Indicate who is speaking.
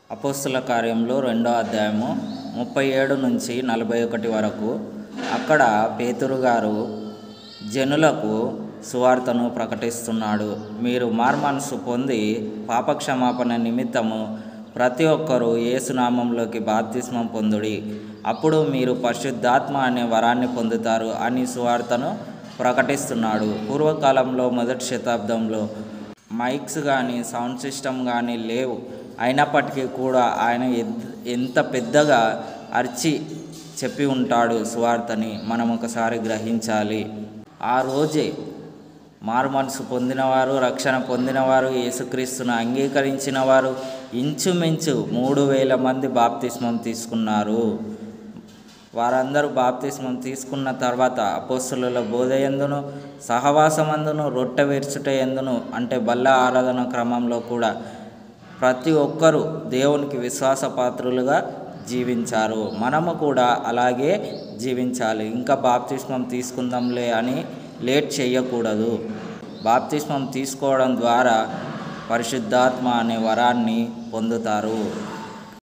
Speaker 1: అపోస్తుల కార్యంలో రెండో అధ్యాయము ముప్పై ఏడు నుంచి నలభై ఒకటి వరకు అక్కడ పేతురు గారు జనులకు సువార్తను ప్రకటిస్తున్నాడు మీరు మార్మనసు పొంది పాపక్షమాపణ నిమిత్తము ప్రతి ఒక్కరూ ఏసునామంలోకి బాప్తిస్మం పొందుడి అప్పుడు మీరు పరిశుద్ధాత్మ అనే వరాన్ని పొందుతారు అని సువార్తను ప్రకటిస్తున్నాడు పూర్వకాలంలో మొదటి శతాబ్దంలో మైక్స్ కానీ సౌండ్ సిస్టమ్ కానీ లేవు అయినప్పటికీ కూడా ఆయన ఎన్- ఎంత పెద్దగా అరిచి చెప్పి ఉంటాడు సువార్తని మనం ఒకసారి గ్రహించాలి ఆ రోజే మారు మనసు పొందినవారు రక్షణ పొందినవారు యేసుక్రీస్తును అంగీకరించిన వారు ఇంచుమించు మూడు వేల మంది బాప్తిస్మం తీసుకున్నారు వారందరూ బాప్తిస్మం తీసుకున్న తర్వాత అపోస్తుల బోధ ఎందును సహవాసమందును రొట్టె విరుచుట ఎందును అంటే బల్ల ఆరాధన క్రమంలో కూడా ప్రతి ఒక్కరూ దేవునికి విశ్వాసపాత్రులుగా జీవించారు మనము కూడా అలాగే జీవించాలి ఇంకా బాప్తిస్మం తీసుకుందాంలే అని లేట్ చేయకూడదు బాప్తిస్మం తీసుకోవడం ద్వారా పరిశుద్ధాత్మ అనే వరాన్ని పొందుతారు